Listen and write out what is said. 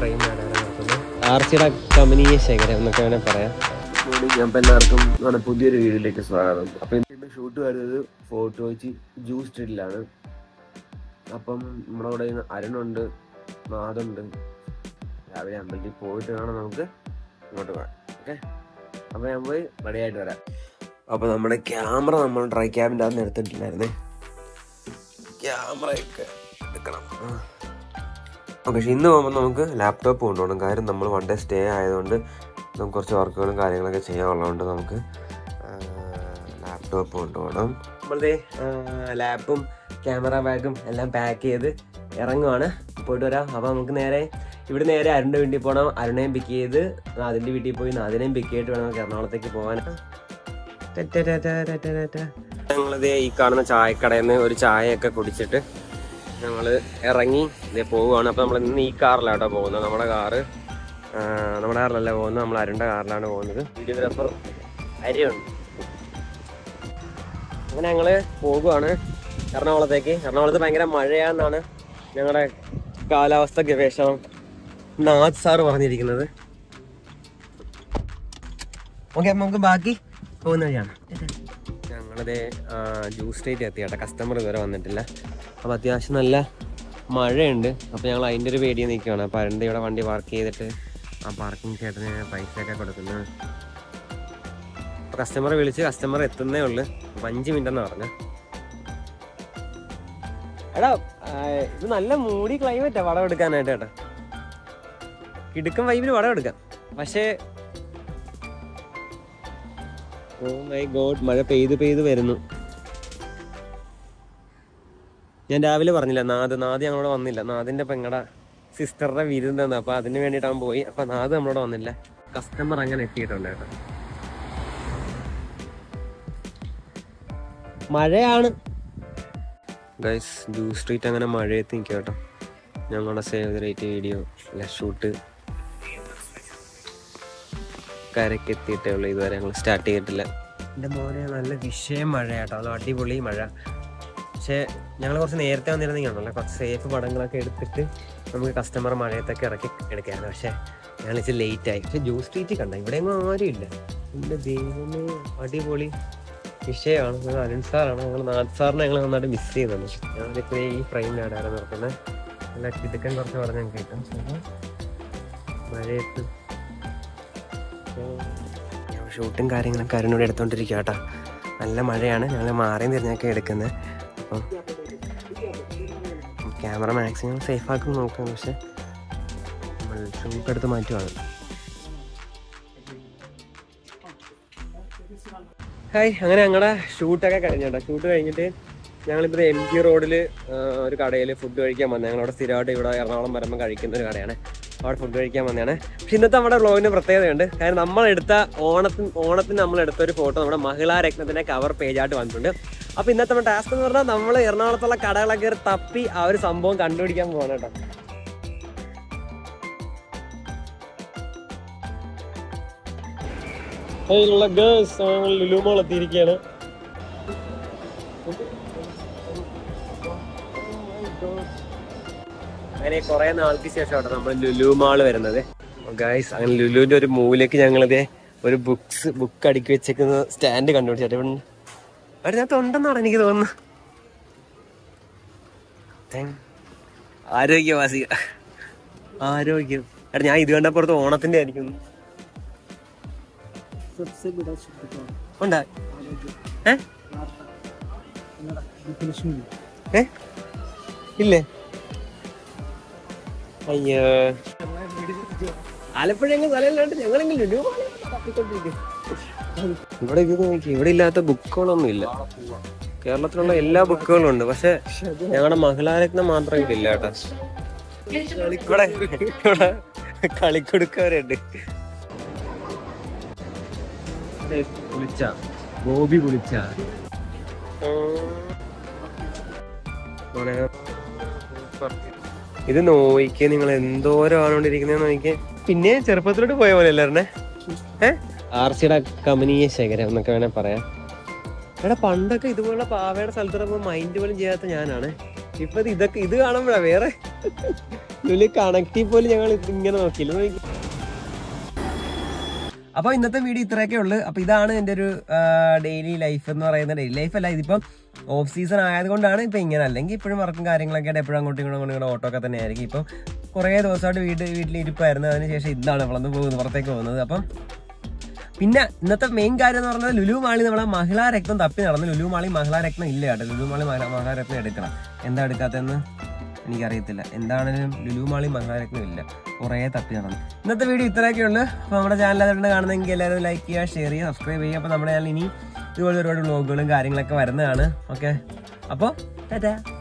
Frame നടക്കുന്നത് ആർസിയുടെ കമനീയ ശേഖരം എന്നൊക്കെ വേണേൽ പറയാം മോർണിംഗ് അപ്പം എല്ലാവർക്കും നമ്മുടെ പുതിയൊരു വീഡിയോയിലേക്ക് സ്വാഗതം അപ്പം ഇന്ന് ഷൂട്ട് വരുന്നത് ഫോർട്ട് കൊച്ചി ജൂ സ്ട്രീറ്റിലാണ് അപ്പം നമ്മുടെ അവിടെ ഇന്ന് അരുണുണ്ട് നാദുണ്ട് രാവിലെ അമ്പലത്തിൽ പോയിട്ട് വേണം നമുക്ക് ഇങ്ങോട്ട് പോകാൻ ഓക്കെ അപ്പോൾ ഞാൻ പോയി റെഡി ആയിട്ട് വരാം അപ്പോൾ നമ്മുടെ ക്യാമറ നമ്മൾ ഡ്രൈ ക്യാബിൻ്റെ അകത്ത് എടുത്തിട്ടുണ്ടായിരുന്നേ ക്യാമറയൊക്കെ എടുക്കണം ഓക്കെ പക്ഷെ ഇന്ന് പോകുമ്പോൾ നമുക്ക് ലാപ്ടോപ്പ് കൊണ്ടുപോകണം കാര്യം നമ്മൾ വൺ ഡേ സ്റ്റേ ആയതുകൊണ്ട് നമുക്ക് കുറച്ച് വർക്കുകളും കാര്യങ്ങളൊക്കെ ചെയ്യാനുള്ളതുകൊണ്ട് നമുക്ക് ലാപ്ടോപ്പ് കൊണ്ടുപോകണം നമ്മളുടെ ലാപ്പും ക്യാമറ ബാഗും എല്ലാം പാക്ക് ചെയ്ത് ഇറങ്ങുവാണ് പോയിട്ട് വരാം അപ്പോൾ നമുക്ക് നേരെ ഇവിടെ നേരെ അരുണിൻ്റെ വീട്ടിൽ പോകണം അരുണയും പിക്ക് ചെയ്ത് അതിൻ്റെ വീട്ടിൽ പോയി അതിനെയും പിക്ക് ചെയ്തിട്ട് വേണം നമുക്ക് എറണാകുളത്തേക്ക് പോകാൻ ഞങ്ങളിത് ഈ കാണുന്ന ചായക്കടയിൽ നിന്ന് ഒരു ചായയൊക്കെ കുടിച്ചിട്ട് ഞങ്ങൾ ഇറങ്ങി ഇതേ പോവുകയാണ് അപ്പോൾ നമ്മൾ ഇന്ന് ഈ കാറിലാട്ടോ പോകുന്നത് നമ്മുടെ കാറ് ആ, നമ്മുടെ കാറിലല്ല പോകുന്നത് നമ്മൾ അരുണ്ട കാറിലാണ് പോകുന്നത് വീഡിയോഗ്രാഫർ അരിയുണ്ട് അങ്ങനെ ഞങ്ങൾ പോകുവാണ് എറണാകുളത്തേക്ക് എറണാകുളത്ത് ഭയങ്കര മഴയാന്നാണ് ഞങ്ങളുടെ കാലാവസ്ഥ ഗവേഷണം നാഥ് സാറ് പറഞ്ഞിരിക്കുന്നത് ഓക്കെ നമുക്ക് ബാക്കി പോകുന്ന വഴിയാണ് ഞങ്ങളിത് ജ്യൂസ് സ്ട്രീറ്റ് എത്തി കേട്ടോ കസ്റ്റമർ ഇതുവരെ വന്നിട്ടില്ല അപ്പോൾ അത്യാവശ്യം നല്ല മഴയുണ്ട് അപ്പോൾ ഞങ്ങൾ അതിൻ്റെ ഒരു പേടിയിൽ നിൽക്കുകയാണ് അപ്പോൾ അതിൻ്റെ ഇവിടെ വണ്ടി പാർക്ക് ചെയ്തിട്ട് ആ പാർക്കിംഗ് ചേട്ടന് പൈസയൊക്കെ കൊടുക്കുന്നത് അപ്പോൾ കസ്റ്റമർ വിളിച്ച് കസ്റ്റമർ എത്തുന്നേ ഉള്ളു അപ്പോൾ അഞ്ച് മിനിറ്റ് എന്ന് പറഞ്ഞു എടാ ആ, ഇത് നല്ല മൂടി ക്ലൈമറ്റാ വടം എടുക്കാനായിട്ട് കേട്ടോ കിടുക്കൻ വൈബിന് വടം എടുക്കാം പക്ഷേ ഓ മൈ ഗോഡ് മഴ പെയ്ത് പെയ്ത് വരുന്നു ഞാൻ രാവിലെ പറഞ്ഞില്ല നാദ് നാദ് ഞങ്ങളോട് വന്നില്ല നാദിന്റെ പെങ്ങടെ സിസ്റ്ററുടെ വിരുന്നാണ് അപ്പൊ അതിന് വേണ്ടിയിട്ട് അവൻ പോയി അപ്പൊ നാദ് നമ്മളോട് വന്നില്ല കസ്റ്റമർ അങ്ങനെ എത്തിയിട്ടുണ്ട് കേട്ടോ മഴയാണ് ഗൈസ് ജൂ സ്ട്രീറ്റ് അങ്ങനെ മഴയത്ത് നിൽക്കുക കേട്ടോ ഞങ്ങളുടെ സേവ് ദ റേറ്റ് വീഡിയോ അല്ല ഷൂട്ട് കരയ്ക്ക് എത്തിയിട്ടേ ഉള്ളൂ ഇതുവരെ ഞങ്ങൾ സ്റ്റാർട്ട് ചെയ്തിട്ടില്ല എൻ്റെ മോനെ നല്ല വിഷയം മഴ കേട്ടോ അത് അടിപൊളി മഴ പക്ഷേ ഞങ്ങൾ കുറച്ച് നേരത്തെ വന്നിരുന്നെങ്കിൽ നല്ല കുറച്ച് സേഫ് പടങ്ങളൊക്കെ എടുത്തിട്ട് നമുക്ക് കസ്റ്റമർ മഴയത്തൊക്കെ ഇറക്കി എടുക്കായിരുന്നു പക്ഷേ ഞങ്ങൾ ഇച്ചിരി ലേറ്റ് ആയി പക്ഷെ ജൂ സ്ട്രീറ്റ് കണ്ട ഇവിടെ ഒന്നും ആരും ഇല്ല എൻ്റെ ദൈവമേ അടിപൊളി വിഷയമാണ് ഞങ്ങൾ അരുൺ സാറാണ് ഞങ്ങൾ നാഥ് സാറിനെ ഞങ്ങൾ നന്നായിട്ട് മിസ് ചെയ്യുന്നുണ്ട് ഞങ്ങളിപ്പോൾ ഈ ഫ്രെയിമിലാണ് നിർത്തുന്നത് നല്ല കിടക്കൻ കുറച്ച് പറഞ്ഞ് ഞങ്ങൾക്ക് കിട്ടും അപ്പോൾ മഴയത്ത് ഷൂട്ടും കാര്യങ്ങളൊക്കെ അരുണോട് എടുത്തോണ്ടിരിക്കുക കേട്ടോ നല്ല മഴയാണ് ഞങ്ങൾ മാറിയും തിരിഞ്ഞൊക്കെ എടുക്കുന്നത് അപ്പം ക്യാമറ മാക്സിമം സേഫ് ആക്കി നോക്കാം പക്ഷെ നമ്മൾ ഷൂട്ട് എടുത്ത് മാറ്റുവാണ് ഹായ് അങ്ങനെ ഞങ്ങളുടെ ഷൂട്ടൊക്കെ കഴിഞ്ഞു കേട്ടോ ഷൂട്ട് കഴിഞ്ഞിട്ട് ഞങ്ങളിപ്പോൾ എം ജി റോഡിൽ ഒരു കടയിൽ ഫുഡ് കഴിക്കാൻ വന്നത് ഞങ്ങളവിടെ സ്ഥിരമായിട്ട് ഇവിടെ എറണാകുളം വരുമ്പോൾ കഴിക്കുന്ന ഒരു കടയാണ് അവിടെ ഫുഡ് കഴിക്കാൻ വന്നതാണ് പക്ഷെ ഇന്നത്തെ നമ്മുടെ വ്ളോഗിന് പ്രത്യേകതയുണ്ട് കാരണം നമ്മളെടുത്ത ഓണത്തിന് ഓണത്തിന് നമ്മളെടുത്ത ഒരു ഫോട്ടോ നമ്മുടെ മഹിളാ രത്നത്തിന്റെ കവർ പേജായിട്ട് വന്നിട്ടുണ്ട് അപ്പോൾ ഇന്നത്തെ നമ്മുടെ ടാസ്ക് എന്ന് പറഞ്ഞാൽ നമ്മൾ എറണാകുളത്തുള്ള കടകളൊക്കെ കയറി തപ്പി ആ ഒരു സംഭവം കണ്ടുപിടിക്കാൻ പോകണം കേട്ടോ ഉള്ള ഗേൾസ് ഞങ്ങൾ ലുലുമോൾ എത്തിയിരിക്കുകയാണ് അങ്ങനെ കുറെ നാൾക്ക് ശേഷമാണ് നമ്മൾ ലുലു മാള് വരുന്നത് ഗൈസ് അങ്ങനെ ലുലുവിന്റെ ഒരു മൂലയ്ക്ക് ഞങ്ങളിതേ ഒരു ബുക്സ് ബുക്ക് അടുക്കി വെച്ചേക്കുന്ന സ്റ്റാൻഡ് കണ്ടുപിടിച്ചിട്ട് ഇവിടെ അതിനകത്ത് ഉണ്ടെന്നാണ് എനിക്ക് തോന്നുന്നത് Thank- ആരോഗ്യവാസി ആരോഗ്യം എടാ ഞാൻ ഇത് കണ്ടപ്പുറത്ത് ഓണത്തിന്റെ ആയിരിക്കും ഉണ്ടാ ഏ ഏ ഇല്ലേ അയ്യോ ആലപ്പുഴ ഞങ്ങൾ സ്ഥലമില്ലാണ്ട് ഞങ്ങളെങ്കിലും ലുലു മാളിൽ തപ്പിക്കൊണ്ടിരിക്കും. ഇവിടെ ഇത് നോക്കി ഇവിടെ ഇല്ലാത്ത ബുക്കുകളൊന്നും ഇല്ല കേരളത്തിലുള്ള എല്ലാ ബുക്കുകളും ഉണ്ട് പക്ഷെ ഞങ്ങളുടെ മഹിളാരത്നം മാത്രം ഇതില്ല കേട്ടോ ഇവിടെ ഇവിടെ കളിക്കൊടുക്കവരുണ്ട് കുളിച്ച ഗോപി കുളിച്ച ഇത് നോയിക്ക് നിങ്ങൾ എന്തോരം ആണോണ്ടിരിക്കുന്നതെന്ന് നോക്കിക്കേ പിന്നെ ചെറുപ്പത്തിലോട്ട് പോയ പോലെ അല്ലേ ഏ ആർസിയുടെ കമനീയ ശേഖരം എന്നൊക്കെ വേണേ പറയാം എടാ പണ്ടൊക്കെ ഇതുപോലുള്ള പാവയുടെ സ്ഥലത്തോടൊപ്പം മൈൻഡ് പോലും ചെയ്യാത്ത ഞാനാണ് ഇപ്പൊ ഇത് ഇതൊക്കെ ഇത് കാണുമ്പോഴാ വേറെ ലുലു കണക്റ്റി പോലും ഞങ്ങൾ ഇങ്ങനെ നോക്കിയില്ല നോക്കി. അപ്പൊ ഇന്നത്തെ വീഡിയോ ഇത്രയൊക്കെ ഉള്ളു അപ്പൊ ഇതാണ് എന്റെ ഒരു ഡെയിലി ലൈഫ് എന്ന് പറയുന്നത് ഡെയിലി ലൈഫ് അല്ല ഇതിപ്പം ഓഫ് സീസൺ ആയതുകൊണ്ടാണ് ഇപ്പൊ ഇങ്ങനെ അല്ലെങ്കിൽ ഇപ്പോഴും വർക്കും കാര്യങ്ങളൊക്കെ ആയിട്ട് എപ്പോഴും അങ്ങോട്ടും ഇങ്ങോട്ടും അങ്ങോട്ടും ഇങ്ങോട്ടും ഓട്ടോ ഒക്കെ തന്നെ ആയിരിക്കും ഇപ്പം കുറേ ദിവസമായിട്ട് വീട് വീട്ടിൽ ഇരിപ്പായിരുന്നു അതിനുശേഷം ഇതാണ് വളർന്നു പോകുന്നത് പുറത്തേക്ക് പോകുന്നത് അപ്പം പിന്നെ ഇന്നത്തെ മെയിൻ കാര്യം എന്ന് പറഞ്ഞാൽ ലുലു മാളി നമ്മളെ മഹിളാ രക്തം തപ്പി നടന്നു ലുലു മാളി മഹിളാ രത്നം ഇല്ല കേട്ടോ ലുലു മാളി മഹിളാ മഹിളാ രത്നം എടുക്കണം എന്താ എടുക്കാത്തതെന്ന് എനിക്കറിയത്തില്ല എന്താണെങ്കിലും ലുലു മാളി മഹിളാ രത്നം ഇല്ല കുറേ തപ്പി നടന്നു ഇന്നത്തെ വീഡിയോ ഇത്രയൊക്കെ ഉള്ളു അപ്പോൾ നമ്മുടെ ചാനൽ അതുകൊണ്ട് കാണുന്നെങ്കിൽ എല്ലാവരും ലൈക്ക് ചെയ്യുക ഷെയർ ചെയ്യുക സബ്സ്ക്രൈബ് ചെയ്യുക അപ്പോൾ നമ്മുടെ ചാനൽ ഇനി ഇതുപോലെ ഒരുപാട് വ്ളോഗുകളും കാര്യങ്ങളൊക്കെ വരുന്നതാണ് ഓക്കെ അപ്പോൾ ടാറ്റാ